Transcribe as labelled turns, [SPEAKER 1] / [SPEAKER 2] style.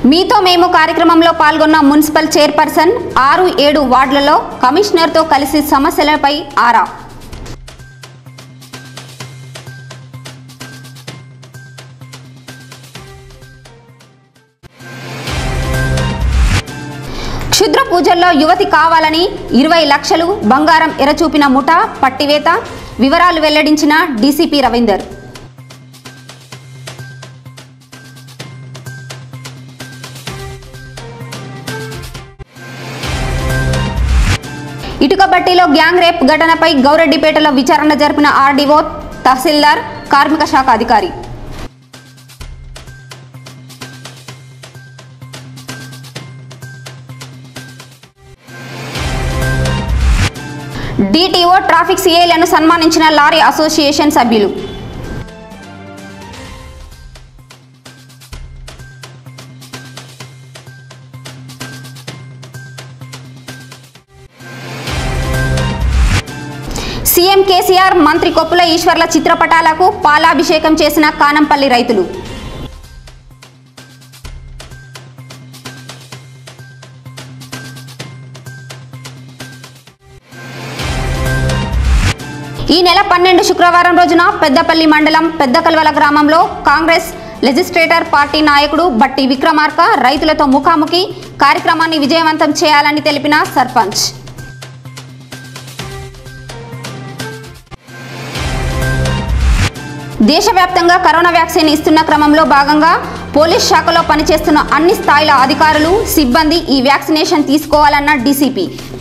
[SPEAKER 1] మీతో మేము కార్యక్రమంలో పాల్గొన్న మున్సిపల్ చైర్పర్సన్ ఆరు ఏడు వార్డులలో కమిషనర్తో కలిసి సమస్యలపై ఆరా క్షుద్ర పూజల్లో యువతి కావాలని ఇరవై లక్షలు బంగారం ఎరచూపిన ముఠా పట్టివేత వివరాలు వెల్లడించిన డీసీపీ రవీందర్ ఇటుక బట్టీలో గ్యాంగ్ రేప్ ఘటనపై గౌరెడ్డిపేటలో విచారణ జరిపిన ఆర్డీఓ తహసీల్దార్ కార్మిక శాఖ అధికారి డిటిఓ ట్రాఫిక్ సిఐలను సన్మానించిన లారీ అసోసియేషన్ సభ్యులు సీఎం కేసీఆర్ మంత్రి కొప్పుల ఈశ్వర్ల చిత్రపటాలకు పాలాభిషేకం చేసిన కానంపల్లి రైతులు ఈ నెల పన్నెండు శుక్రవారం రోజున పెద్దపల్లి మండలం పెద్దకల్వల గ్రామంలో కాంగ్రెస్ లెజిస్ట్రేటర్ పార్టీ నాయకుడు బట్టి విక్రమార్క రైతులతో ముఖాముఖి కార్యక్రమాన్ని విజయవంతం చేయాలని తెలిపిన సర్పంచ్ దేశవ్యాప్తంగా కరోనా వ్యాక్సిన్ ఇస్తున్న క్రమంలో భాగంగా పోలీస్ శాఖలో పనిచేస్తున్న అన్ని స్థాయిల అధికారులు సిబ్బంది ఈ వ్యాక్సినేషన్ తీసుకోవాలన్న డీసీపీ